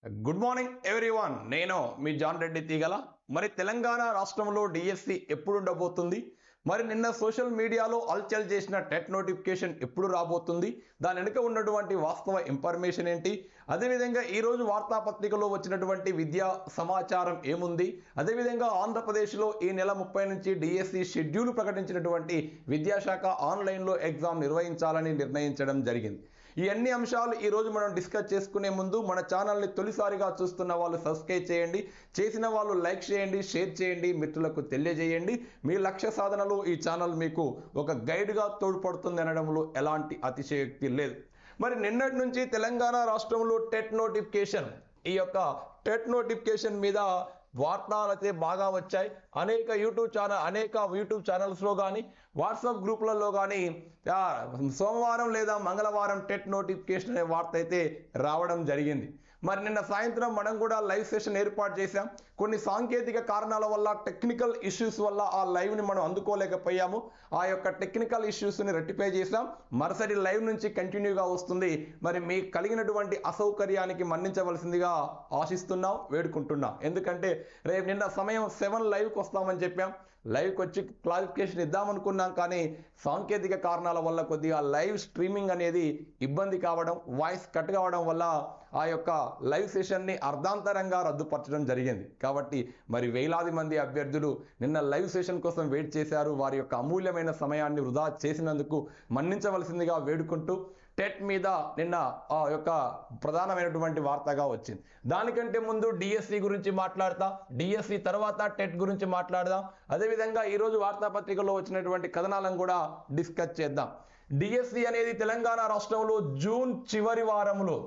good morning everyone నేను మీ John Reddy తీగల మరి తెలంగాణ రాష్ట్రంలో డిఎస్సి ఎప్పుడు ఉండబోతుంది మరి నిన్న సోషల్ మీడియాలో అల్చల్ చేసిన టెట్ నోటిఫికేషన్ ఎప్పుడు రాబోతుంది దాని వెనుక ఉన్నటువంటి వాస్తవ ఇన్ఫర్మేషన్ ఏంటి అదేవిధంగా ఈరోజు వార్తాపత్రికలో వచ్చినటువంటి విద్యా సమాచారం ఏముంది అదేవిధంగా ఆంధ్రప్రదేశ్లో ఈ నెల ముప్పై నుంచి డిఎస్సి షెడ్యూల్ ప్రకటించినటువంటి విద్యాశాఖ ఆన్లైన్లో ఎగ్జామ్ నిర్వహించాలని నిర్ణయించడం జరిగింది ఈ అన్ని అంశాలు ఈ రోజు మనం డిస్కస్ చేసుకునే ముందు మన ఛానల్ని తొలిసారిగా చూస్తున్న వాళ్ళు సబ్స్క్రైబ్ చేయండి చేసిన వాళ్ళు లైక్ చేయండి షేర్ చేయండి మిత్రులకు తెలియజేయండి మీ లక్ష్య సాధనలో ఈ ఛానల్ మీకు ఒక గైడ్గా తోడ్పడుతుంది అనడంలో ఎలాంటి అతిశయోక్తి లేదు మరి నిన్నటి నుంచి తెలంగాణ రాష్ట్రంలో టెట్ నోటిఫికేషన్ ఈ యొక్క టెట్ నోటిఫికేషన్ మీద వార్తలు అయితే బాగా వచ్చాయి అనేక యూట్యూబ్ ఛానల్ అనేక యూట్యూబ్ ఛానల్స్లో కానీ వాట్సాప్ గ్రూపులలో కానీ ఆ, సోమవారం లేదా మంగళవారం టెట్ నోటిఫికేషన్ అనే వార్త అయితే రావడం జరిగింది మరి నిన్న సాయంత్రం మనం కూడా లైవ్ సెషన్ ఏర్పాటు చేశాం కొన్ని సాంకేతిక కారణాల వల్ల టెక్నికల్ ఇష్యూస్ వల్ల ఆ లైవ్ని మనం అందుకోలేకపోయాము ఆ యొక్క టెక్నికల్ ఇష్యూస్ని రెక్టిఫై చేశాం మరుసటి లైవ్ నుంచి కంటిన్యూగా వస్తుంది మరి మీకు కలిగినటువంటి అసౌకర్యానికి మన్నించవలసిందిగా ఆశిస్తున్నాం వేడుకుంటున్నాం ఎందుకంటే రేపు నిన్న సమయం సెవెన్ లైవ్కి వస్తామని చెప్పాం లైవ్కి వచ్చి క్లారిఫికేషన్ ఇద్దామనుకున్నాం కానీ సాంకేతిక కారణాల వల్ల కొద్దిగా లైవ్ స్ట్రీమింగ్ అనేది ఇబ్బంది కావడం వాయిస్ కట్ కావడం వల్ల ఆ యొక్క లైవ్ సెషన్ని అర్ధాంతరంగా రద్దుపరచడం జరిగింది కాబట్టి మరి వేలాది మంది అభ్యర్థులు నిన్న లైవ్ సెషన్ కోసం వెయిట్ చేశారు వారి యొక్క అమూల్యమైన సమయాన్ని వృధా చేసినందుకు మన్నించవలసిందిగా వేడుకుంటూ టెట్ మీద నిన్న ఆ యొక్క ప్రధానమైనటువంటి వార్తగా వచ్చింది దానికంటే ముందు డిఎస్సి గురించి మాట్లాడతాం డిఎస్సి తర్వాత టెట్ గురించి మాట్లాడదాం అదేవిధంగా ఈరోజు వార్తాపత్రికలో వచ్చినటువంటి కథనాలను కూడా డిస్కస్ చేద్దాం డిఎస్సి అనేది తెలంగాణ రాష్ట్రంలో జూన్ చివరి వారంలో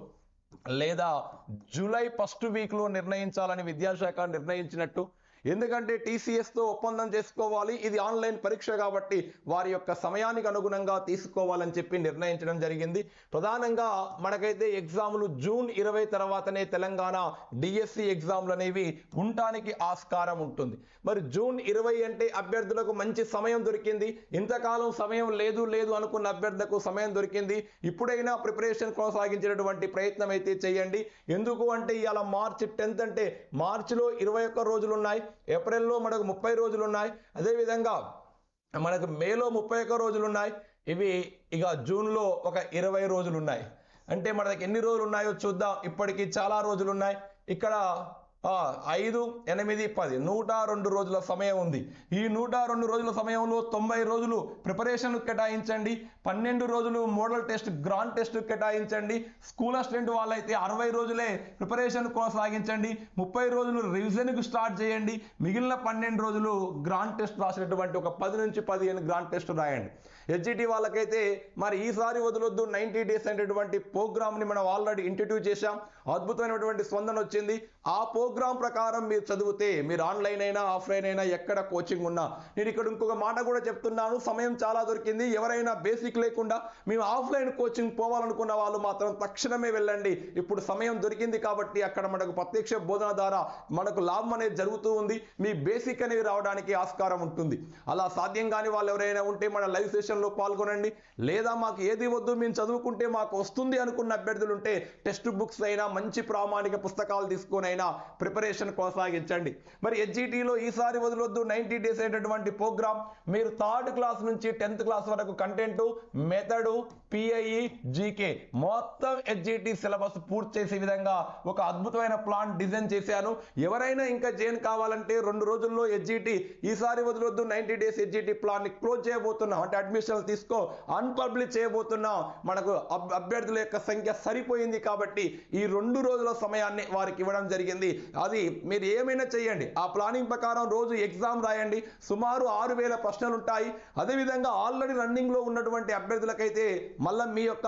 లేదా జూలై ఫస్ట్ వీక్లో నిర్ణయించాలని విద్యాశాఖ నిర్ణయించినట్టు ఎందుకంటే టీసీఎస్తో ఒప్పందం చేసుకోవాలి ఇది ఆన్లైన్ పరీక్ష కాబట్టి వారి యొక్క సమయానికి అనుగుణంగా తీసుకోవాలని చెప్పి నిర్ణయించడం జరిగింది ప్రధానంగా మనకైతే ఎగ్జాములు జూన్ ఇరవై తర్వాతనే తెలంగాణ డిఎస్సి ఎగ్జామ్లు అనేవి ఉండటానికి ఆస్కారం ఉంటుంది మరి జూన్ ఇరవై అంటే అభ్యర్థులకు మంచి సమయం దొరికింది ఇంతకాలం సమయం లేదు లేదు అనుకున్న అభ్యర్థులకు సమయం దొరికింది ఇప్పుడైనా ప్రిపరేషన్ కొనసాగించేటటువంటి ప్రయత్నం అయితే చేయండి ఎందుకు అంటే ఇవాళ మార్చి టెన్త్ అంటే మార్చిలో ఇరవై ఒక్క రోజులు ఉన్నాయి ఏప్రిల్లో మనకు ముప్పై రోజులు ఉన్నాయి అదేవిధంగా మనకు మేలో ముప్పై ఒక్క రోజులు ఉన్నాయి ఇవి ఇక జూన్లో ఒక ఇరవై రోజులు ఉన్నాయి అంటే మనకి ఎన్ని రోజులు ఉన్నాయో చూద్దాం ఇప్పటికి చాలా రోజులు ఉన్నాయి ఇక్కడ ఆ, ఐదు ఎనిమిది పది నూట రెండు రోజుల సమయం ఉంది ఈ నూట రెండు రోజుల సమయంలో తొంభై రోజులు ప్రిపరేషన్ కేటాయించండి పన్నెండు రోజులు మోడల్ టెస్ట్ గ్రాండ్ టెస్ట్ కేటాయించండి స్కూల్ అసిస్టెంట్ వాళ్ళైతే అరవై రోజులే ప్రిపరేషన్ కొనసాగించండి ముప్పై రోజులు రివిజన్కు స్టార్ట్ చేయండి మిగిలిన పన్నెండు రోజులు గ్రాండ్ టెస్ట్ రాసినటువంటి ఒక పది నుంచి పదిహేను గ్రాండ్ టెస్ట్ రాయండి హెచ్జిటి వాళ్ళకైతే మరి ఈసారి వదలొద్దు నైంటీ డేస్ అనేటటువంటి ప్రోగ్రామ్ని మనం ఆల్రెడీ ఇంట్రడ్యూస్ చేశాం అద్భుతమైనటువంటి స్పందన వచ్చింది ఆ ప్రోగ్రామ్ ప్రకారం మీరు చదివితే మీరు ఆన్లైన్ అయినా ఆఫ్లైన్ అయినా ఎక్కడ కోచింగ్ ఉన్నా నేను ఇక్కడ ఇంకొక మాట కూడా చెప్తున్నాను సమయం చాలా దొరికింది ఎవరైనా బేసిక్ లేకుండా మేము ఆఫ్లైన్ కోచింగ్ పోవాలనుకున్న వాళ్ళు మాత్రం తక్షణమే వెళ్ళండి ఇప్పుడు సమయం దొరికింది కాబట్టి అక్కడ మనకు ప్రత్యక్ష బోధన ద్వారా మనకు లాభం అనేది జరుగుతూ ఉంది మీ బేసిక్ అనేవి రావడానికి ఆస్కారం ఉంటుంది అలా సాధ్యం కాని వాళ్ళు ఎవరైనా ఉంటే మన లైవ్ సెషన్లో పాల్గొనండి లేదా మాకు ఏది వద్దు మేము చదువుకుంటే మాకు వస్తుంది అనుకున్న అభ్యర్థులు ఉంటే టెక్స్ట్ బుక్స్ అయినా మంచి ప్రామాణిక పుస్తకాలు తీసుకొని అయినా ప్రిపరేషన్ కొనసాగించండి మరి హెచ్జిటిలో ఈసారి వదలొద్దు నైంటీ డేస్ అయినటువంటి ప్రోగ్రామ్ మీరు థర్డ్ క్లాస్ నుంచి టెన్త్ క్లాస్ వరకు కంటెంట్ మెథడు పిఐఈ జీకే మొత్తం హెచ్జిటి సిలబస్ పూర్తి చేసే విధంగా ఒక అద్భుతమైన ప్లాన్ డిజైన్ చేశాను ఎవరైనా ఇంకా జైన్ కావాలంటే రెండు రోజుల్లో హెచ్జిటి ఈసారి వదలొద్దు నైంటీ డేస్ హెచ్జిటి ప్లాన్ ని క్లోజ్ చేయబోతున్నాం అంటే అడ్మిషన్ తీసుకో అన్పబ్లిష్ చేయబోతున్నాం మనకు అబ్- అభ్యర్థుల యొక్క సంఖ్య సరిపోయింది కాబట్టి ఈ రెండు రోజుల సమయాన్ని వారికి ఇవ్వడం జరిగింది అది మీరు ఏమైనా చేయండి ఆ ప్లానింగ్ ప్రకారం రోజు ఎగ్జామ్ రాయండి సుమారు ఆరు వేల ప్రశ్నలు ఉంటాయి అదేవిధంగా ఆల్రెడీ రన్నింగ్లో ఉన్నటువంటి అభ్యర్థులకైతే మళ్ళీ మీ యొక్క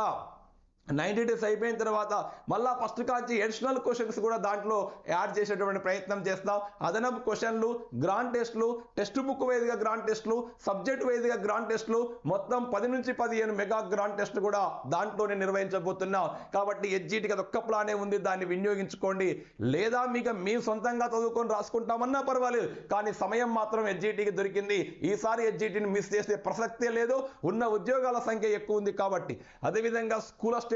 నైంటీ డేస్ అయిపోయిన తర్వాత మళ్ళా ఫస్ట్ కాంచి ఎడిషనల్ క్వశ్చన్స్ కూడా దాంట్లో యాడ్ చేసేటువంటి ప్రయత్నం చేస్తాం అదనపు క్వశ్చన్లు గ్రాండ్ టెస్ట్లు టెక్స్ట్ బుక్ వైజ్గా గ్రాండ్ టెస్ట్లు సబ్జెక్ట్ వైజ్గా గ్రాండ్ టెస్ట్లు మొత్తం పది నుంచి పదిహేను మెగా గ్రాండ్ టెస్ట్ కూడా దాంట్లోనే నిర్వహించబోతున్నాం కాబట్టి హెచ్జిటికి అది ఒక్క ప్లానే ఉంది దాన్ని వినియోగించుకోండి లేదా మీకు మీ సొంతంగా చదువుకొని రాసుకుంటామన్నా పర్వాలేదు కానీ సమయం మాత్రం హెచ్జిటికి దొరికింది ఈసారి హెచ్జిటిని మిస్ చేసే ప్రసక్తే లేదు ఉన్న ఉద్యోగాల సంఖ్య ఎక్కువ ఉంది కాబట్టి అదేవిధంగా స్కూల్ అసిస్టెంట్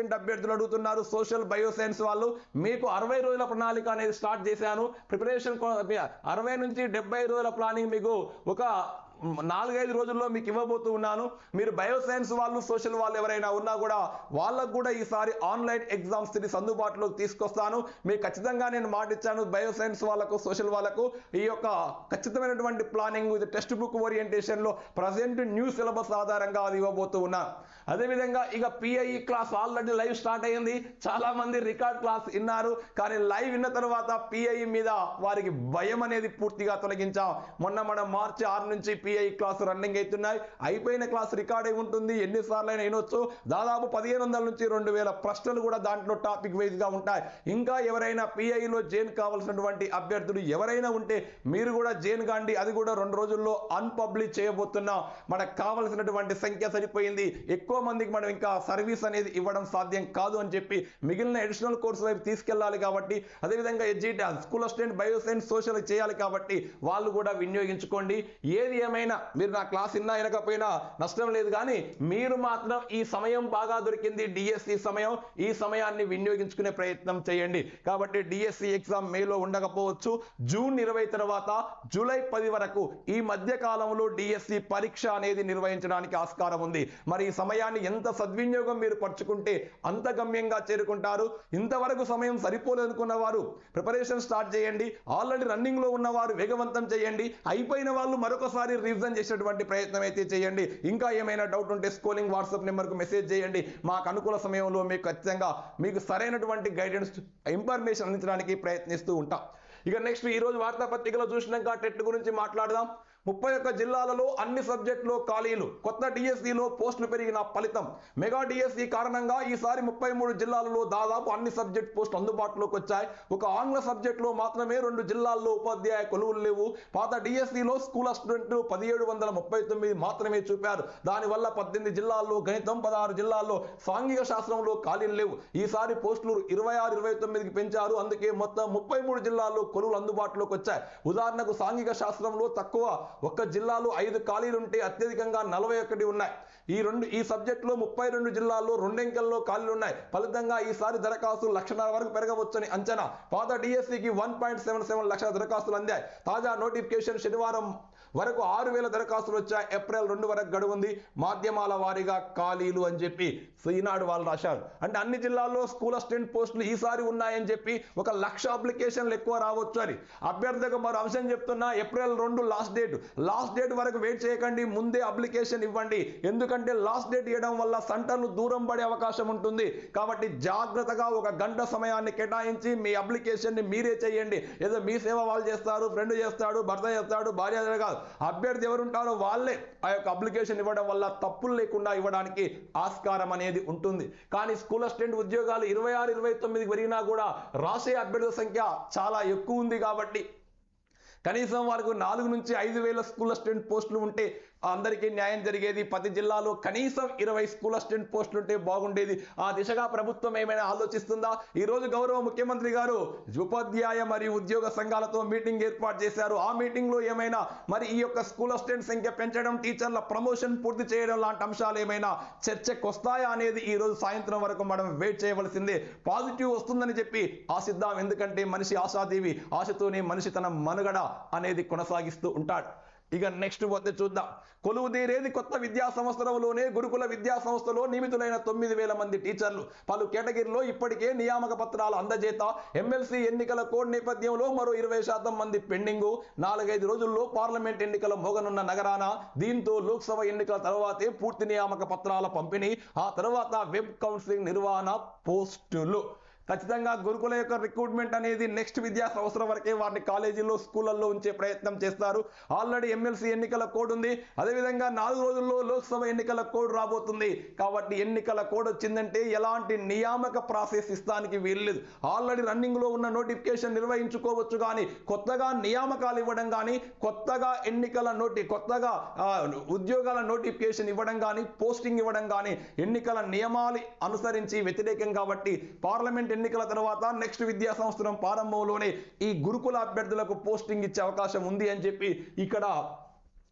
స్టూడెంట్ అభ్యర్థులు అడుగుతున్నారు సోషల్ బయోసైన్స్ వాళ్ళు మీకు అరవై రోజుల ప్రణాళిక అనేది స్టార్ట్ చేశాను ప్రిపరేషన్ అరవై నుంచి డెబ్బై రోజుల ప్లానింగ్ మీకు ఒక నాలుగైదు రోజుల్లో మీకు ఇవ్వబోతూ ఉన్నాను మీరు బయోసైన్స్ వాళ్ళు సోషల్ వాళ్ళు ఎవరైనా ఉన్నా కూడా వాళ్ళకు కూడా ఈసారి ఆన్లైన్ ఎగ్జామ్స్ సిరీస్ అందుబాటులోకి తీసుకొస్తాను మీకు ఖచ్చితంగా నేను మాట ఇచ్చాను బయోసైన్స్ వాళ్ళకు సోషల్ వాళ్ళకు ఈ యొక్క ఖచ్చితమైనటువంటి ప్లానింగ్ ఇది టెక్స్ట్ బుక్ ఓరియంటేషన్లో ప్రజెంట్ న్యూ సిలబస్ ఆధారంగా అది ఇవ్వబోతూ ఉన్నాను అదేవిధంగా ఇక PIE class already live start అయ్యింది చాలా మంది రికార్డ్ క్లాస్ విన్నారు కానీ లైవ్ విన్న తర్వాత పిఐఈ మీద వారికి భయం అనేది పూర్తిగా తొలగించాం మొన్న మనం మార్చి ఆరు నుంచి పిఐఈ క్లాస్ రన్నింగ్ అవుతున్నాయి అయిపోయిన క్లాస్ రికార్డ్ అయి ఉంటుంది ఎన్నిసార్లు అయినా వినొచ్చు దాదాపు పదిహేను వందల నుంచి రెండు వేల ప్రశ్నలు కూడా దాంట్లో టాపిక్ వైజ్ గా ఉంటాయి ఇంకా ఎవరైనా పిఐఈలో జైన్ కావాల్సినటువంటి అభ్యర్థులు ఎవరైనా ఉంటే మీరు కూడా జైన్ కాండి అది కూడా రెండు రోజుల్లో అన్పబ్లిష్ చేయబోతున్నాం మనకు కావలసినటువంటి సంఖ్య సరిపోయింది ఎక్కువ మందికి మనం ఇంకా సర్వీస్ అనేది ఇవ్వడం సాధ్యం కాదు అని చెప్పి మిగిలిన అడిషనల్ కోర్స్ వైపు తీసుకెళ్ళాలి కాబట్టి అదేవిధంగా ఎడ్జిట్ స్కూల్ అసిస్టెంట్ బయోసైన్స్ సోషల్ చేయాలి కాబట్టి వాళ్ళు కూడా వినియోగించుకోండి ఏది ఏమైనా మీరు నా క్లాస్ ఇన్నా వినకపోయినా నష్టం లేదు కానీ మీరు మాత్రం ఈ సమయం బాగా దొరికింది డిఎస్సి సమయం ఈ సమయాన్ని వినియోగించుకునే ప్రయత్నం చేయండి కాబట్టి డిఎస్సి ఎగ్జామ్ మేలో ఉండకపోవచ్చు జూన్ ఇరవై తర్వాత జూలై పది వరకు ఈ మధ్య కాలంలో డిఎస్సి పరీక్ష అనేది నిర్వహించడానికి ఆస్కారం ఉంది మరి ఈ సమయాన్ని ఎంత సద్వినియోగం మీరు పరుచుకుంటే అంత గమ్యంగా చేరుకుంటారు ఇంతవరకు సమయం సరిపోలేదనుకున్న వారు ప్రిపరేషన్ స్టార్ట్ చేయండి ఆల్రెడీ రన్నింగ్ లో ఉన్నవారు వేగవంతం చేయండి అయిపోయిన వాళ్ళు మరొకసారి రివిజన్ చేసేటువంటి ప్రయత్నం అయితే చేయండి ఇంకా ఏమైనా డౌట్ ఉంటే స్కూలింగ్ వాట్సాప్ నెంబర్కు మెసేజ్ చేయండి మాకు అనుకూల సమయంలో మీకు ఖచ్చితంగా మీకు సరైనటువంటి గైడెన్స్ ఇన్ఫర్మేషన్ అందించడానికి ప్రయత్నిస్తూ ఉంటాం ఇక నెక్స్ట్ ఈ రోజు వార్తాపత్రికలో చూసినాక టెట్ గురించి మాట్లాడదాం ముప్పై ఒక్క జిల్లాలలో అన్ని సబ్జెక్టులో ఖాళీలు కొత్త డిఎస్సిలో పోస్టులు పెరిగిన ఫలితం మెగా డిఎస్సి కారణంగా ఈసారి ముప్పై మూడు జిల్లాలలో దాదాపు అన్ని సబ్జెక్ట్ పోస్టులు అందుబాటులోకి వచ్చాయి ఒక ఆంగ్ల సబ్జెక్టులో మాత్రమే రెండు జిల్లాల్లో ఉపాధ్యాయ కొలువులు లేవు పాత డిఎస్సిలో స్కూల్ స్టూడెంట్లు పదిహేడు వందల ముప్పై తొమ్మిది మాత్రమే చూపారు దానివల్ల పద్దెనిమిది జిల్లాల్లో గణితం పదహారు జిల్లాల్లో సాంఘిక శాస్త్రంలో ఖాళీలు లేవు ఈసారి పోస్టులు ఇరవై ఆరు ఇరవై తొమ్మిదికి పెంచారు అందుకే మొత్తం ముప్పై మూడు జిల్లాల్లో కొలువులు అందుబాటులోకి వచ్చాయి ఉదాహరణకు సాంఘిక శాస్త్రంలో తక్కువ ఒక్క జిల్లాలో ఐదు ఖాళీలు ఉంటే అత్యధికంగా నలభై ఒకటి ఉన్నాయి ఈ రెండు ఈ సబ్జెక్టులో ముప్పై రెండు జిల్లాల్లో రెండెంకెల్లో ఖాళీలు ఉన్నాయి ఫలితంగా ఈసారి దరఖాస్తులు లక్షన్నర వరకు పెరగవచ్చని అంచనా పాత డిఎస్సికి వన్ పాయింట్ సెవెన్ సెవెన్ లక్షల దరఖాస్తులు అందాయి తాజా నోటిఫికేషన్ శనివారం వరకు ఆరు వేల దరఖాస్తులు వచ్చాయి ఏప్రిల్ రెండు వరకు గడువుంది మాధ్యమాల వారీగా ఖాళీలు అని చెప్పి సో ఈనాడు వాళ్ళు రాశారు అంటే అన్ని జిల్లాల్లో స్కూల్ అసిస్టెంట్ పోస్టులు ఈసారి ఉన్నాయని చెప్పి ఒక లక్ష అప్లికేషన్లు ఎక్కువ రావచ్చు అని అభ్యర్థికి మరో అంశం చెప్తున్నా ఏప్రిల్ రెండు లాస్ట్ డేట్ లాస్ట్ డేట్ వరకు వెయిట్ చేయకండి ముందే అప్లికేషన్ ఇవ్వండి ఎందుకంటే లాస్ట్ డేట్ ఇవ్వడం వల్ల సెంటర్లు దూరం పడే అవకాశం ఉంటుంది కాబట్టి జాగ్రత్తగా ఒక గంట సమయాన్ని కేటాయించి మీ అప్లికేషన్ ని మీరే చేయండి ఏదో మీ సేవ వాళ్ళు చేస్తారు ఫ్రెండ్ చేస్తాడు భర్త చేస్తాడు భార్య చేస్తాడు కాదు అభ్యర్థి ఎవరుంటారో వాళ్ళే ఆ యొక్క అప్లికేషన్ ఇవ్వడం వల్ల తప్పులు లేకుండా ఇవ్వడానికి ఆస్కారం అనేది ఉంటుంది కానీ స్కూల్ అసిస్టెంట్ ఉద్యోగాలు ఇరవై ఆరు ఇరవై తొమ్మిదికి పెరిగినా కూడా రాసే అభ్యర్థుల సంఖ్య చాలా ఎక్కువ ఉంది కాబట్టి కనీసం వారికి నాలుగు నుంచి ఐదు వేల స్కూల్ అసిస్టెంట్ పోస్టులు ఉంటే అందరికీ న్యాయం జరిగేది ప్రతి జిల్లాలో కనీసం ఇరవై స్కూల్ అసిస్టెంట్ పోస్టులు ఉంటే బాగుండేది ఆ దిశగా ప్రభుత్వం ఏమైనా ఆలోచిస్తుందా ఈ రోజు గౌరవ ముఖ్యమంత్రి గారు ఉపాధ్యాయ మరియు ఉద్యోగ సంఘాలతో మీటింగ్ ఏర్పాటు చేశారు ఆ మీటింగ్ లో ఏమైనా మరి ఈ యొక్క స్కూల్ అసిస్టెంట్ సంఖ్య పెంచడం టీచర్ల ప్రమోషన్ పూర్తి చేయడం లాంటి అంశాలు ఏమైనా చర్చకు వస్తాయా అనేది ఈ రోజు సాయంత్రం వరకు మనం వెయిట్ చేయవలసిందే పాజిటివ్ వస్తుందని చెప్పి ఆశిద్దాం ఎందుకంటే మనిషి ఆశాదేవి ఆశతోనే మనిషి తన మనుగడ అనేది కొనసాగిస్తూ ఉంటాడు ఇక నెక్స్ట్ పోతే చూద్దాం కొలువు తీరేది కొత్త విద్యా సంవత్సరంలోనే గురుకుల విద్యా సంస్థలో నియమితులైన తొమ్మిది వేల మంది టీచర్లు పలు కేటగిరీలో ఇప్పటికే నియామక పత్రాలు అందజేత ఎమ్మెల్సీ ఎన్నికల కోడ్ నేపథ్యంలో మరో ఇరవై శాతం మంది పెండింగు నాలుగైదు రోజుల్లో పార్లమెంట్ ఎన్నికల మోగనున్న నగరాన దీంతో లోక్సభ ఎన్నికల తర్వాతే పూర్తి నియామక పత్రాల పంపిణీ ఆ తర్వాత వెబ్ కౌన్సిలింగ్ నిర్వహణ పోస్టులు ఖచ్చితంగా గురుకుల యొక్క రిక్రూట్మెంట్ అనేది నెక్స్ట్ విద్యా సంవత్సరం వరకే వారిని కాలేజీల్లో స్కూళ్ళల్లో ఉంచే ప్రయత్నం చేస్తారు ఆల్రెడీ ఎమ్మెల్సీ ఎన్నికల కోడ్ ఉంది అదేవిధంగా నాలుగు రోజుల్లో లోక్సభ ఎన్నికల కోడ్ రాబోతుంది కాబట్టి ఎన్నికల కోడ్ వచ్చిందంటే ఎలాంటి నియామక ప్రాసెస్ ఇస్తానికి వీల్లేదు ఆల్రెడీ రన్నింగ్ లో ఉన్న నోటిఫికేషన్ నిర్వహించుకోవచ్చు కానీ కొత్తగా నియామకాలు ఇవ్వడం కానీ కొత్తగా ఎన్నికల నోటి కొత్తగా ఆ, ఉద్యోగాల నోటిఫికేషన్ ఇవ్వడం కానీ పోస్టింగ్ ఇవ్వడం కానీ ఎన్నికల నియమాలు అనుసరించి వ్యతిరేకం కాబట్టి పార్లమెంట్ ఎన్నికల తర్వాత నెక్స్ట్ విద్యా సంవత్సరం ప్రారంభంలోనే ఈ గురుకుల అభ్యర్థులకు పోస్టింగ్ ఇచ్చే అవకాశం ఉంది అని చెప్పి ఇక్కడ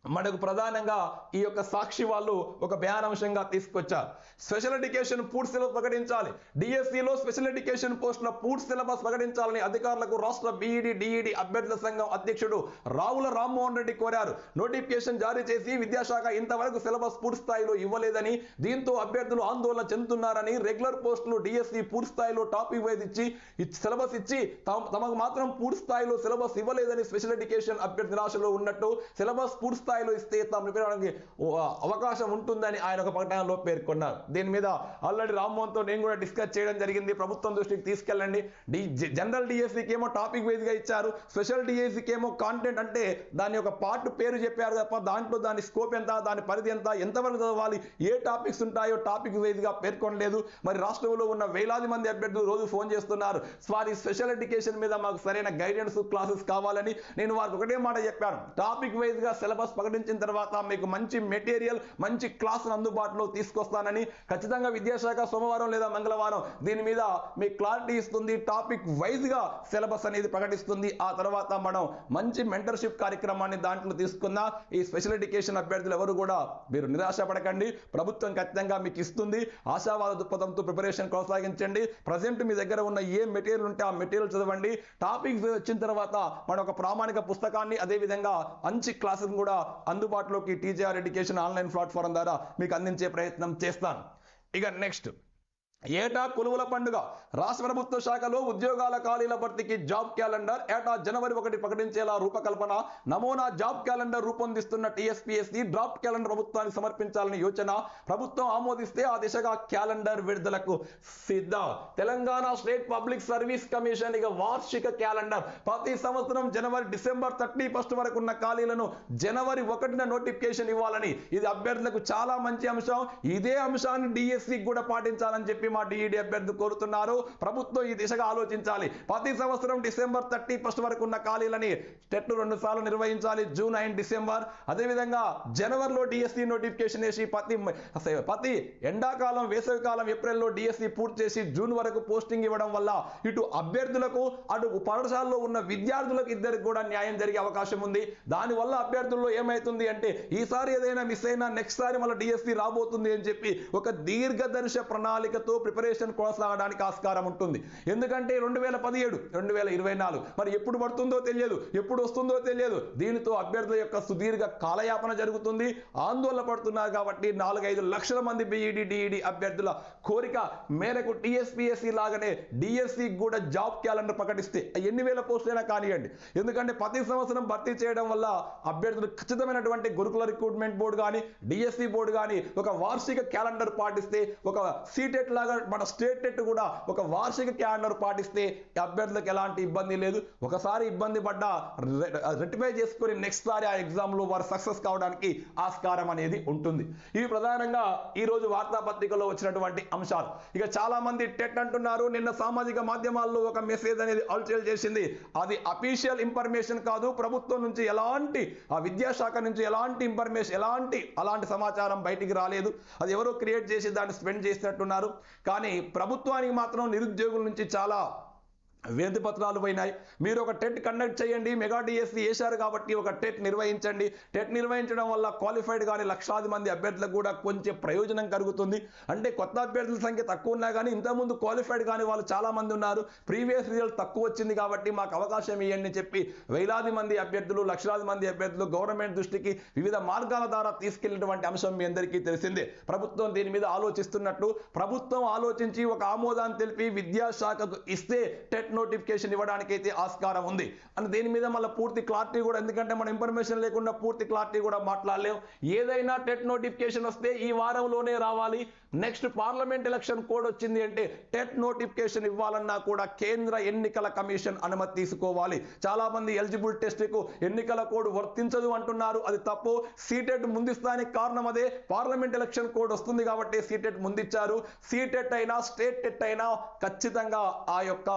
మనకు ప్రధానంగా ఈ యొక్క సాక్షి వాళ్ళు ఒక భయానంశంగా తీసుకొచ్చారు స్పెషల్ ఎడ్యుకేషన్ పూర్తి సిలబస్ ప్రకటించాలి డిఎస్సిలో స్పెషల్ ఎడ్యుకేషన్ పోస్టుల పూర్తి సిలబస్ ప్రకటించాలని అధికారులకు రాష్ట్ర బీఈడి డిఈడి అభ్యర్థుల సంఘం అధ్యక్షుడు రావుల రామ్మోహన్ రెడ్డి కోరారు నోటిఫికేషన్ జారీ చేసి విద్యాశాఖ ఇంతవరకు సిలబస్ పూర్తి స్థాయిలో ఇవ్వలేదని దీంతో అభ్యర్థులు ఆందోళన చెందుతున్నారని రెగ్యులర్ పోస్టులు డిఎస్సి పూర్తి స్థాయిలో టాపిక్ వైజ్ ఇచ్చి సిలబస్ ఇచ్చి తమ- తమకు మాత్రం పూర్తి స్థాయిలో సిలబస్ ఇవ్వలేదని స్పెషల్ ఎడ్యుకేషన్ అభ్యర్థి నిరాశలో ఉన్నట్టు సిలబస్ పూర్తి స్థాయిలో ఇస్తే తాము ప్రిపేర్ అవడానికి ఓ, అవకాశం ఉంటుందని ఆయన ఒక ప్రకటనలో పేర్కొన్నారు దీని మీద ఆల్రెడీ రామ్మోహన్ తో నేను కూడా డిస్కస్ చేయడం జరిగింది ప్రభుత్వం దృష్టికి తీసుకెళ్ళండి డి జనరల్ డిఎస్సికి ఏమో టాపిక్ వైజ్ గా ఇచ్చారు స్పెషల్ డిఎస్సికి ఏమో కాంటెంట్ అంటే దాని యొక్క పార్ట్ పేరు చెప్పారు తప్ప దాంట్లో దాని స్కోప్ ఎంత దాని పరిధి ఎంత ఎంతవరకు చదవాలి ఏ టాపిక్స్ ఉంటాయో టాపిక్ వైజ్ గా పేర్కొనలేదు మరి రాష్ట్రంలో ఉన్న వేలాది మంది అభ్యర్థులు రోజు ఫోన్ చేస్తున్నారు వారి స్పెషల్ ఎడ్యుకేషన్ మీద మాకు సరైన గైడెన్స్ క్లాసెస్ కావాలని నేను వారికి ఒకటే మాట చెప్పాను టాపిక్ వైజ్ గా సిలబస్ ప్రకటించిన తర్వాత మీకు మంచి మెటీరియల్ మంచి క్లాస్ అందుబాటులో తీసుకొస్తానని ఖచ్చితంగా విద్యాశాఖ సోమవారం లేదా మంగళవారం దీని మీద మీ క్లారిటీ ఇస్తుంది టాపిక్ వైజ్ గా సిలబస్ అనేది ప్రకటిస్తుంది ఆ తర్వాత మనం మంచి మెంటర్షిప్ కార్యక్రమాన్ని దాంట్లో తీసుకుందాం ఈ స్పెషల్ ఎడ్యుకేషన్ అభ్యర్థులు ఎవరు కూడా మీరు నిరాశ పడకండి ప్రభుత్వం ఖచ్చితంగా మీకు ఇస్తుంది ఆశావాద దృక్పథంతో ప్రిపరేషన్ కొనసాగించండి ప్రజెంట్ మీ దగ్గర ఉన్న ఏ మెటీరియల్ ఉంటే ఆ మెటీరియల్ చదవండి టాపిక్స్ వచ్చిన తర్వాత మన ఒక ప్రామాణిక పుస్తకాన్ని అదే విధంగా మంచి క్లాసెస్ కూడా అందుబాటులోకి టీజీఆర్ ఎడ్యుకేషన్ ఆన్లైన్ ప్లాట్ఫారం ద్వారా మీకు అందించే ప్రయత్నం చేస్తాను ఇక నెక్స్ట్ ఏటా కొలువుల పండుగ రాష్ట్ర ప్రభుత్వ శాఖలో ఉద్యోగాల ఖాళీల భర్తీకి జాబ్ క్యాలెండర్ ఏటా జనవరి ఒకటి ప్రకటించేలా రూపకల్పన నమూనా జాబ్ క్యాలెండర్ రూపొందిస్తున్న టీఎస్పీఎస్సీ డ్రాఫ్ట్ క్యాలెండర్ ప్రభుత్వానికి సమర్పించాలని యోచన ప్రభుత్వం ఆమోదిస్తే ఆ దిశగా క్యాలెండర్ విడుదలకు సిద్ధం Telangana state public service commission ఇక వార్షిక క్యాలెండర్ ప్రతి సంవత్సరం జనవరి డిసెంబర్ థర్టీ ఫస్ట్ వరకు ఉన్న ఖాళీలను జనవరి ఒకటిన నోటిఫికేషన్ ఇవ్వాలని ఇది అభ్యర్థులకు చాలా మంచి అంశం ఇదే అంశాన్ని డిఎస్సి కూడా పాటించాలని చెప్పి మా డిఈడి అభ్యర్థులు కోరుతున్నారు ప్రభుత్వం ఈ దిశగా ఆలోచించాలి ప్రతి సంవత్సరం డిసెంబర్ థర్టీ ఫస్ట్ వరకు ఉన్న ఖాళీలని టెట్ రెండు సార్లు నిర్వహించాలి జూన్ అండ్ డిసెంబర్ అదేవిధంగా జనవరిలో డిఎస్సి నోటిఫికేషన్ వేసి ప్రతి ప్రతి ఎండాకాలం వేసవికాలం ఏప్రిల్లో డిఎస్సి పూర్తి చేసి జూన్ వరకు పోస్టింగ్ ఇవ్వడం వల్ల ఇటు అభ్యర్థులకు అటు పాఠశాలలో ఉన్న విద్యార్థులకు ఇద్దరికి కూడా న్యాయం జరిగే అవకాశం ఉంది దానివల్ల అభ్యర్థుల్లో ఏమైతుంది అంటే ఈసారి ఏదైనా మిస్ అయినా నెక్స్ట్ సారి మళ్ళీ డిఎస్సి రాబోతుంది అని చెప్పి ఒక దీర్ఘదర్శ ప్రణాళికతో ప్రిపరేషన్ కొనసాగడానికి ఆస్కారం ఉంటుంది ఎందుకంటే రెండు వేల పదిహేడు రెండు వేల ఇరవై నాలుగు మరి ఎప్పుడు పడుతుందో తెలియదు ఎప్పుడు వస్తుందో తెలియదు దీనితో అభ్యర్థుల యొక్క సుదీర్ఘ కాలయాపన జరుగుతుంది ఆందోళన పడుతున్నారు కాబట్టి నాలుగైదు లక్షల మంది బీఈడి డిఈడి అభ్యర్థుల కోరిక మేరకు టీఎస్పీఎస్సీ లాగానే డిఎస్సి కూడా జాబ్ క్యాలెండర్ ప్రకటిస్తే ఎన్ని వేల పోస్టులైనా కానివ్వండి ఎందుకంటే ప్రతి సంవత్సరం భర్తీ చేయడం వల్ల అభ్యర్థులు ఖచ్చితమైనటువంటి గురుకుల రిక్రూట్మెంట్ బోర్డు కానీ డిఎస్సి బోర్డు కానీ ఒక వార్షిక క్యాలెండర్ పాటిస్తే ఒక సీటెట్ లాగా మన స్టేట్ టెట్ కూడా ఒక వార్షిక క్యాలెండర్ పాటిస్తే ఈ అభ్యర్థులకు ఎలాంటి ఇబ్బంది లేదు ఒకసారి ఇబ్బంది పడ్డా రెటిఫై చేసుకొని నెక్స్ట్ సారి ఆ ఎగ్జామ్ లో వారు సక్సెస్ కావడానికి ఆస్కారం అనేది ఉంటుంది ఇవి ప్రధానంగా ఈ రోజు వార్తాపత్రికలో వచ్చినటువంటి అంశాలు ఇక చాలా మంది టెట్ అంటున్నారు నిన్న సామాజిక మాధ్యమాల్లో ఒక మెసేజ్ అనేది అల్చేల్ చేసింది అది అఫీషియల్ ఇన్ఫర్మేషన్ కాదు ప్రభుత్వం నుంచి ఎలాంటి ఆ విద్యాశాఖ నుంచి ఎలాంటి ఇన్ఫర్మేషన్ ఎలాంటి అలాంటి సమాచారం బయటికి రాలేదు అది ఎవరో క్రియేట్ చేసి దాన్ని స్పెండ్ చేసినట్టున్నారు కానీ ప్రభుత్వానికి మాత్రం నిరుద్యోగుల నుంచి చాలా వినతి పత్రాలు పోయినాయి మీరు ఒక టెట్ కండక్ట్ చేయండి మెగా డిఎస్సి వేశారు కాబట్టి ఒక టెట్ నిర్వహించండి టెట్ నిర్వహించడం వల్ల క్వాలిఫైడ్ కానీ లక్షలాది మంది అభ్యర్థులకు కూడా కొంచెం ప్రయోజనం కలుగుతుంది అంటే కొత్త అభ్యర్థుల సంఖ్య తక్కువ ఉన్నా కానీ ఇంతకుముందు క్వాలిఫైడ్ కానీ వాళ్ళు చాలా మంది ఉన్నారు ప్రీవియస్ రిజల్ట్ తక్కువ వచ్చింది కాబట్టి మాకు అవకాశం ఇవ్వండి అని చెప్పి వేలాది మంది అభ్యర్థులు లక్షలాది మంది అభ్యర్థులు గవర్నమెంట్ దృష్టికి వివిధ మార్గాల ద్వారా తీసుకెళ్లినటువంటి అంశం మీ అందరికీ తెలిసిందే ప్రభుత్వం దీని మీద ఆలోచిస్తున్నట్టు ప్రభుత్వం ఆలోచించి ఒక ఆమోదాన్ని తెలిపి విద్యాశాఖకు ఇస్తే టెట్ నోటిఫికేషన్ ఇవ్వడానికి అయితే ఆస్కారం ఉంది అని దీని మీద మళ్ళీ పూర్తి క్లారిటీ కూడా ఎందుకంటే మన ఇన్ఫర్మేషన్ లేకుండా పూర్తి క్లారిటీ కూడా మాట్లాడలేం ఏదైనా టెట్ నోటిఫికేషన్ వస్తే ఈ వారంలోనే రావాలి నెక్స్ట్ పార్లమెంట్ ఎలక్షన్ కోడ్ వచ్చింది అంటే టెట్ నోటిఫికేషన్ ఇవ్వాలన్నా కూడా కేంద్ర ఎన్నికల కమిషన్ అనుమతి తీసుకోవాలి చాలా మంది ఎలిజిబుల్ టెస్ట్కు ఎన్నికల కోడ్ వర్తించదు అంటున్నారు అది తప్పు సీటెట్ ముందిస్తానికి కారణం అదే పార్లమెంట్ ఎలక్షన్ కోడ్ వస్తుంది కాబట్టి సీటెట్ ముందిచ్చారు సీటెట్ అయినా స్టేట్ టెట్ అయినా ఖచ్చితంగా ఆ యొక్క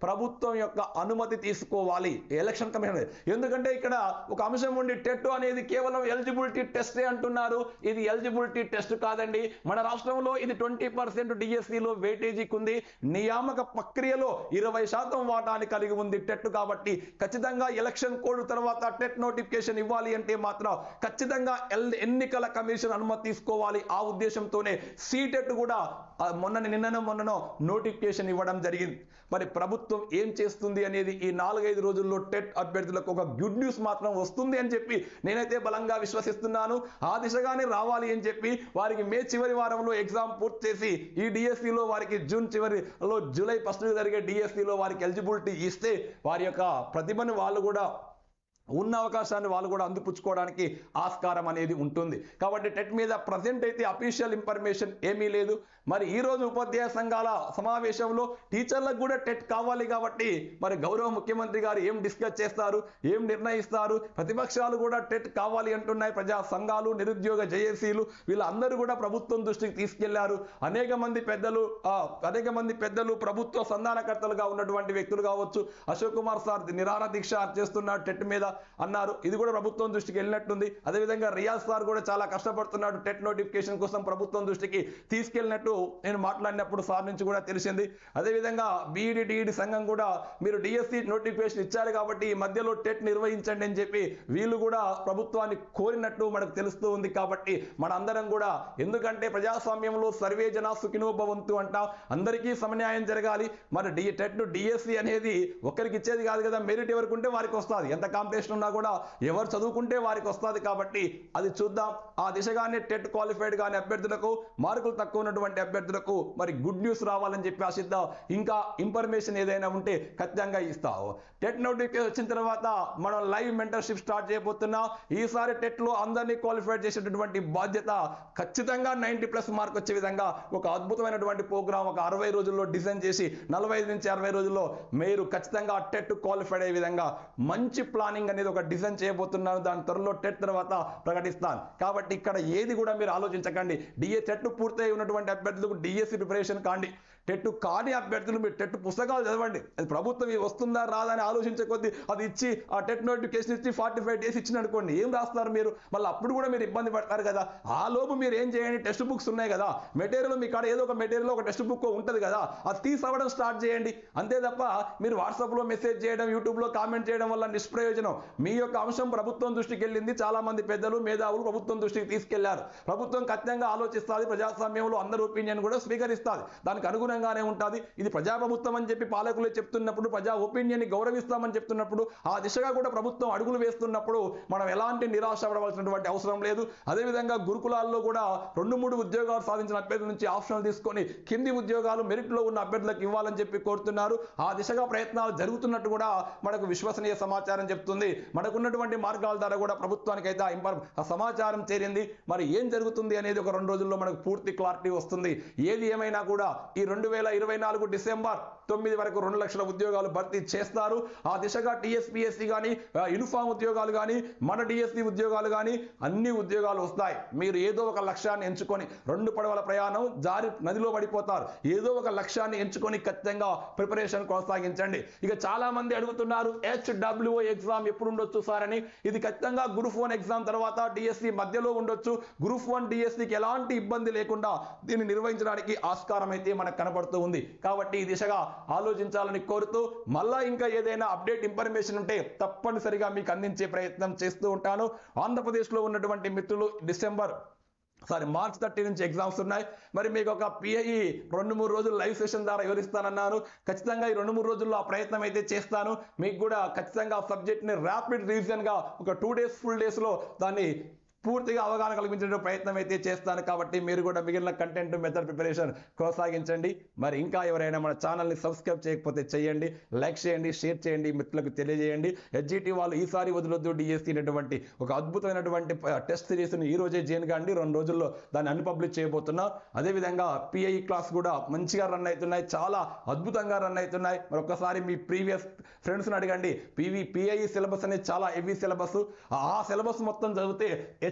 ప్రభుత్వం యొక్క అనుమతి తీసుకోవాలి ఎలక్షన్ కమిషన్ ఎందుకంటే ఇక్కడ ఒక అంశం ఉండి టెట్ అనేది కేవలం ఎలిజిబిలిటీ టెస్టే అంటున్నారు ఇది ఎలిజిబిలిటీ టెస్ట్ కాదండి మన రాష్ట్రంలో ఇది ట్వంటీ పర్సెంట్ డిఎస్సిలో వెయిటేజీకి ఉంది నియామక ప్రక్రియలో ఇరవై శాతం వాటాని కలిగి ఉంది టెట్ కాబట్టి ఖచ్చితంగా ఎలక్షన్ కోడ్ తర్వాత టెట్ నోటిఫికేషన్ ఇవ్వాలి అంటే మాత్రం ఖచ్చితంగా ఎల్- ఎన్నికల కమిషన్ అనుమతి తీసుకోవాలి ఆ ఉద్దేశంతోనే సీటెట్ కూడా ఆ, మొన్న నిన్ననో మొన్ననో నోటిఫికేషన్ ఇవ్వడం జరిగింది మరి ప్రభుత్వం ఏం చేస్తుంది అనేది ఈ నాలుగైదు రోజుల్లో టెట్ అభ్యర్థులకు ఒక గుడ్ న్యూస్ మాత్రం వస్తుంది అని చెప్పి నేనైతే బలంగా విశ్వసిస్తున్నాను ఆ దిశగానే రావాలి అని చెప్పి వారికి మే చివరి వారంలో ఎగ్జామ్ పూర్తి చేసి ఈ డిఎస్సిలో వారికి జూన్ చివరిలో జూలై ఫస్ట్ జరిగే డిఎస్సిలో వారికి ఎలిజిబిలిటీ ఇస్తే వారి యొక్క ప్రతిభను వాళ్ళు కూడా ఉన్న అవకాశాన్ని వాళ్ళు కూడా అందిపుచ్చుకోవడానికి ఆస్కారం అనేది ఉంటుంది కాబట్టి టెట్ మీద ప్రజెంట్ అయితే అఫీషియల్ ఇన్ఫర్మేషన్ ఏమీ లేదు మరి ఈ రోజు ఉపాధ్యాయ సంఘాల సమావేశంలో టీచర్లకు కూడా టెట్ కావాలి కాబట్టి మరి గౌరవ ముఖ్యమంత్రి గారు ఏం డిస్కస్ చేస్తారు ఏం నిర్ణయిస్తారు ప్రతిపక్షాలు కూడా టెట్ కావాలి అంటున్నాయి ప్రజా సంఘాలు నిరుద్యోగ జేఏసీలు వీళ్ళందరూ కూడా ప్రభుత్వం దృష్టికి తీసుకెళ్లారు అనేక మంది పెద్దలు ఆ, అనేక మంది పెద్దలు ప్రభుత్వ సంధానకర్తలుగా ఉన్నటువంటి వ్యక్తులు కావచ్చు అశోక్ కుమార్ సార్ నిరాహార దీక్ష చేస్తున్నాడు టెట్ మీద అన్నారు ఇది కూడా ప్రభుత్వం దృష్టికి వెళ్ళినట్టుంది అదేవిధంగా రియాజ్ సార్ కూడా చాలా కష్టపడుతున్నాడు టెట్ నోటిఫికేషన్ కోసం ప్రభుత్వం దృష్టికి తీసుకెళ్ళినట్టు నేను మాట్లాడినప్పుడు సార్ నుంచి కూడా తెలిసింది అదేవిధంగా బీఈడి డిఈడి సంఘం కూడా మీరు డిఎస్సి నోటిఫికేషన్ ఇచ్చారు కాబట్టి ఈ మధ్యలో టెట్ నిర్వహించండి అని చెప్పి వీళ్ళు కూడా ప్రభుత్వాన్ని కోరినట్టు మనకు తెలుస్తూ ఉంది కాబట్టి మన అందరం కూడా ఎందుకంటే ప్రజాస్వామ్యంలో సర్వే జన సుఖినో భవంతు అంట అందరికీ సమన్యాయం జరగాలి మరి డి టెట్ డిఎస్సి అనేది ఒక్కరికి ఇచ్చేది కాదు కదా మెరిట్ ఎవరికి ఉంటే వారికి వస్తుంది ఎంత కాంపిటీషన్ ఉన్నా కూడా ఎవరు చదువుకుంటే వారికి వస్తుంది కాబట్టి అది చూద్దాం ఆ దిశగానే టెట్ క్వాలిఫైడ్ కాని అభ్యర్థులకు మార్కులు తక్కువ ఉన్నటువంటి అభ్యర్థులకు మరి గుడ్ న్యూస్ రావాలని చెప్పి ఆశిద్దాం ఇంకా ఇన్ఫర్మేషన్ ఏదైనా ఉంటే ఖచ్చితంగా ఇస్తావు టెట్ నోటిఫికేషన్ వచ్చిన తర్వాత మనం లైవ్ మెంటర్షిప్ స్టార్ట్ చేయబోతున్నాం ఈసారి టెట్ లో అందరినీ క్వాలిఫైడ్ చేసేటటువంటి బాధ్యత ఖచ్చితంగా నైంటీ ప్లస్ మార్క్ వచ్చే విధంగా ఒక అద్భుతమైనటువంటి ప్రోగ్రామ్ ఒక అరవై రోజుల్లో డిజైన్ చేసి నలభై ఐదు నుంచి అరవై రోజుల్లో మీరు ఖచ్చితంగా టెట్ క్వాలిఫైడ్ అయ్యే విధంగా మంచి ప్లానింగ్ అనేది ఒక డిజైన్ చేయబోతున్నాను దాని త్వరలో టెట్ తర్వాత ప్రకటిస్తాను కాబట్టి ఇక్కడ ఏది కూడా మీరు ఆలోచించకండి డిఏ టెట్ పూర్తయి ఉన్నటువంటి అభ్యర్థులకు డిఎస్సి ప్రిపరేషన్ కాండి టెట్ కాని అభ్యర్థులు మీరు టెట్ పుస్తకాలు చదవండి అది ప్రభుత్వం ఇది వస్తుందా రాదా అని ఆలోచించే కొద్దీ అది ఇచ్చి ఆ టెట్ నోటిఫికేషన్ ఇచ్చి ఫార్టీ ఫైవ్ డేస్ ఇచ్చిన అనుకోండి ఏం రాస్తారు మీరు మళ్ళీ అప్పుడు కూడా మీరు ఇబ్బంది పడతారు కదా ఆ లోపు మీరు ఏం చేయండి టెక్స్ట్ బుక్స్ ఉన్నాయి కదా మెటీరియల్ మీ కాడ ఏదో ఒక మెటీరియల్ ఒక టెక్స్ట్ బుక్ ఉంటుంది కదా అది తీసవడం స్టార్ట్ చేయండి అంతే తప్ప మీరు వాట్సాప్లో మెసేజ్ చేయడం యూట్యూబ్లో కామెంట్ చేయడం వల్ల నిష్ప్రయోజనం మీ యొక్క అంశం ప్రభుత్వం దృష్టికి వెళ్ళింది చాలా మంది పెద్దలు మేధావులు ప్రభుత్వం దృష్టికి తీసుకెళ్లారు ప్రభుత్వం ఖచ్చితంగా ఆలోచిస్తుంది ప్రజాస్వామ్యంలో అందరి ఒపీనియన్ కూడా స్వీకరిస్తుంది దానికి అనుగుణంగానే ఉంటుంది ఇది ప్రజాప్రభుత్వం అని చెప్పి పాలకులే చెప్తున్నప్పుడు ప్రజా ఒపీనియన్ ని గౌరవిస్తామని చెప్తున్నప్పుడు ఆ దిశగా కూడా ప్రభుత్వం అడుగులు వేస్తున్నప్పుడు మనం ఎలాంటి నిరాశ పడవలసినటువంటి అవసరం లేదు అదేవిధంగా గురుకులాల్లో కూడా రెండు మూడు ఉద్యోగాలు సాధించిన అభ్యర్థుల నుంచి ఆప్షన్లు తీసుకొని కింది ఉద్యోగాలు మెరిట్ లో ఉన్న అభ్యర్థులకు ఇవ్వాలని చెప్పి కోరుతున్నారు ఆ దిశగా ప్రయత్నాలు జరుగుతున్నట్టు కూడా మనకు విశ్వసనీయ సమాచారం చెప్తుంది మనకున్నటువంటి మార్గాల ద్వారా కూడా ప్రభుత్వానికి అయితే ఆ ఇంపర్ ఆ సమాచారం చేరింది మరి ఏం జరుగుతుంది అనేది ఒక రెండు రోజుల్లో మనకు పూర్తి క్లారిటీ వస్తుంది ఏది ఏమైనా కూడా ఈ రెండు వేల ఇరవై నాలుగు డిసెంబర్ తొమ్మిది వరకు రెండు లక్షల ఉద్యోగాలు భర్తీ చేస్తారు ఆ దిశగా టీఎస్పీఎస్సీ కానీ యూనిఫామ్ ఉద్యోగాలు కానీ మన డిఎస్సి ఉద్యోగాలు కానీ అన్ని ఉద్యోగాలు వస్తాయి మీరు ఏదో ఒక లక్ష్యాన్ని ఎంచుకొని రెండు పడవల ప్రయాణం జారి నదిలో పడిపోతారు ఏదో ఒక లక్ష్యాన్ని ఎంచుకొని ఖచ్చితంగా ప్రిపరేషన్ కొనసాగించండి ఇక చాలా మంది అడుగుతున్నారు హెచ్డబ్ల్యూఓ ఎగ్జామ్ ఎప్పుడు ఉండొచ్చు సార్ అని ఇది ఖచ్చితంగా గ్రూప్ వన్ ఎగ్జామ్ తర్వాత డిఎస్సి మధ్యలో ఉండొచ్చు గ్రూప్ వన్ డిఎస్సికి ఎలాంటి ఇబ్బంది లేకుండా దీన్ని నిర్వహించడానికి ఆస్కారం అయితే మనకు కనబడుతూ ఉంది కాబట్టి ఈ దిశగా ఆలోచించాలని కోరుతూ మళ్ళా ఇంకా ఏదైనా అప్డేట్ ఇన్ఫర్మేషన్ ఉంటే తప్పనిసరిగా మీకు అందించే ప్రయత్నం చేస్తూ ఉంటాను ఆంధ్రప్రదేశ్లో ఉన్నటువంటి మిత్రులు డిసెంబర్ సారీ మార్చ్ థర్టీ నుంచి ఎగ్జామ్స్ ఉన్నాయి మరి మీకు ఒక పిఐఈ రెండు మూడు రోజులు లైవ్ సెషన్ ద్వారా వివరిస్తానన్నాను ఖచ్చితంగా ఈ రెండు మూడు రోజుల్లో ఆ ప్రయత్నం అయితే చేస్తాను మీకు కూడా ఖచ్చితంగా ఆ సబ్జెక్ట్ని ర్యాపిడ్ రివిజన్గా ఒక టూ డేస్ ఫుల్ డేస్లో దాన్ని పూర్తిగా అవగాహన కల్పించే ప్రయత్నం అయితే చేస్తాను కాబట్టి మీరు కూడా మిగిలిన కంటెంట్ మెథడ్ ప్రిపరేషన్ కొనసాగించండి మరి ఇంకా ఎవరైనా మన ఛానల్ని సబ్స్క్రైబ్ చేయకపోతే చేయండి లైక్ చేయండి షేర్ చేయండి మిత్రులకు తెలియజేయండి హెచ్జిటి వాళ్ళు ఈసారి వదిలొద్దు డిఎస్సి అనేటువంటి ఒక అద్భుతమైనటువంటి టెస్ట్ సిరీస్ని ఈ రోజే చేయను కానీ రెండు రోజుల్లో దాన్ని అన్పబ్లిష్ చేయబోతున్నాం అదేవిధంగా పిఐ క్లాస్ కూడా మంచిగా రన్ అవుతున్నాయి చాలా అద్భుతంగా రన్ అవుతున్నాయి మరి ఒక్కసారి మీ ప్రీవియస్ ఫ్రెండ్స్ని అడగండి పివి పిఐ సిలబస్ అనేది చాలా హెవీ సిలబస్ ఆ సిలబస్ మొత్తం చదివితే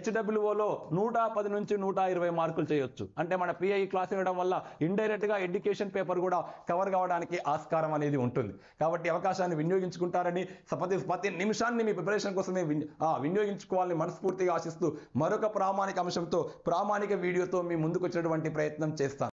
హెచ్డబ్ల్యూఓలో నూట పది నుంచి నూట ఇరవై మార్కులు చేయొచ్చు అంటే మన పిఐ క్లాస్ ఇవ్వడం వల్ల ఇండైరెక్ట్ గా ఎడ్యుకేషన్ పేపర్ కూడా కవర్ కావడానికి ఆస్కారం అనేది ఉంటుంది కాబట్టి అవకాశాన్ని వినియోగించుకుంటారని ప్రతి ప్రతి నిమిషాన్ని మీ ప్రిపరేషన్ కోసమే విని- ఆ, వినియోగించుకోవాలని మనస్ఫూర్తిగా ఆశిస్తూ మరొక ప్రామాణిక అంశంతో ప్రామాణిక వీడియోతో మీ ముందుకు వచ్చేటువంటి ప్రయత్నం చేస్తాను